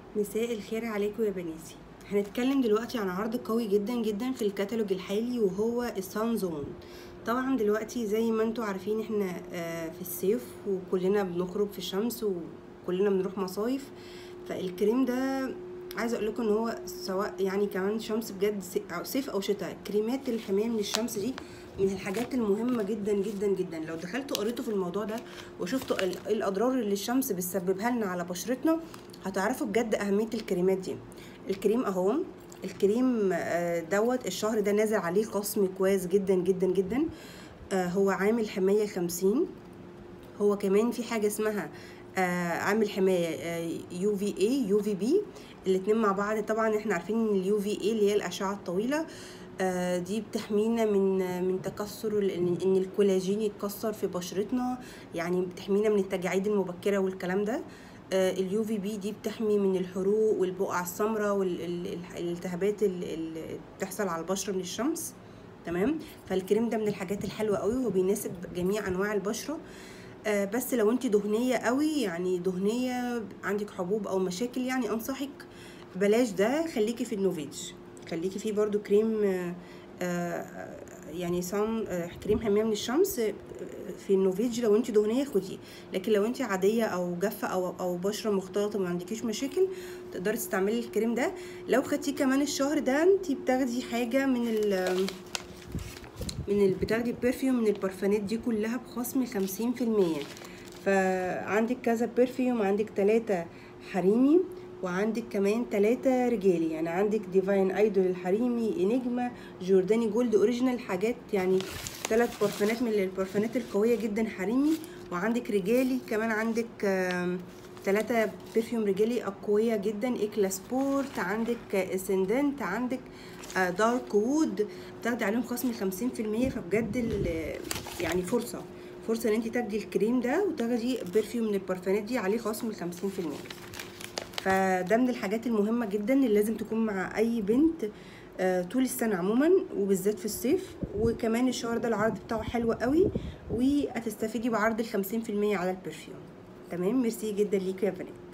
مساء الخير عليكم يا بناتي هنتكلم دلوقتي عن عرض قوي جدا جدا في الكتالوج الحالي وهو السان زون طبعا دلوقتي زي ما انتوا عارفين احنا آه، في الصيف وكلنا بنخرج في الشمس وكلنا بنروح مصايف فالكريم ده عايزه اقول لكم ان هو سواء يعني كمان شمس بجد س- او صيف او شتاء كريمات الحمايه من الشمس دي من الحاجات المهمه جدا جدا جدا لو دخلتوا قريتوا في الموضوع ده وشفتوا ال- الاضرار اللي الشمس بتسببها لنا على بشرتنا هتعرفوا بجد اهميه الكريمات دي الكريم اهو الكريم آه، دوت الشهر ده نازل عليه خصم كويس جدا جدا جدا آه، هو عامل حمايه 50 هو كمان في حاجه اسمها آه عامل حمايه يو في اي يو في بي الاتنين مع بعض طبعا احنا عارفين ان اليو في اي اللي هي الاشعه الطويله آه دي بتحمينا من آه، من تكسر ال- ان إن الكولاجين يتكسر في بشرتنا يعني بتحمينا من التجاعيد المبكره والكلام ده اليو في بي دي بتحمي من الحروق والبقع السمراء والالتهابات اللي بتحصل على البشره من الشمس تمام فالكريم ده من الحاجات الحلوه قوي وبيناسب جميع انواع البشره آه، بس لو انت دهنيه قوي يعني دهنيه عندك حبوب او مشاكل يعني انصحك بلاش ده خليكي في النوفيج خليكي فيه برضو كريم آه، آه، يعني صن آه، كريم حمايه من الشمس آه، في النوفيج لو انت دهنيه خديه لكن لو انت عاديه او جافه او او بشره مختلطه ما عندكيش مشاكل تقدري تستعملي الكريم ده لو خدتيه كمان الشهر ده انت بتاخدي حاجه من ال من ال- بتاخدي برفيوم من البرفانات دي كلها بخصم خمسين في المية فعندك كذا برفيوم عندك تلاتة حريمي وعندك كمان تلاتة رجالي يعني عندك ديفاين ايدول الحريمي انجما جورداني جولد اوريجينال حاجات يعني تلات برفانات من البرفانات القوية جدا حريمي وعندك رجالي كمان عندك آم، تلاتة برفيوم رجالي أقوياء جدا إكلا سبورت عندك اسندنت عندك آه، دارك وود بتاخدي عليهم خصم خمسين في المية فبجد ال- يعني فرصة فرصة ان انت تاخدي الكريم ده وتاخدي برفيوم من البرفانات دي عليه خصم خمسين في المية فده من الحاجات المهمة جدا اللي لازم تكون مع أي بنت آه، طول السنة عموما وبالذات في الصيف وكمان الشهر ده العرض بتاعه حلو قوي وهتستفيدي بعرض الخمسين في المية على البرفيوم تمام ميرسي جدا ليكوا يا بنات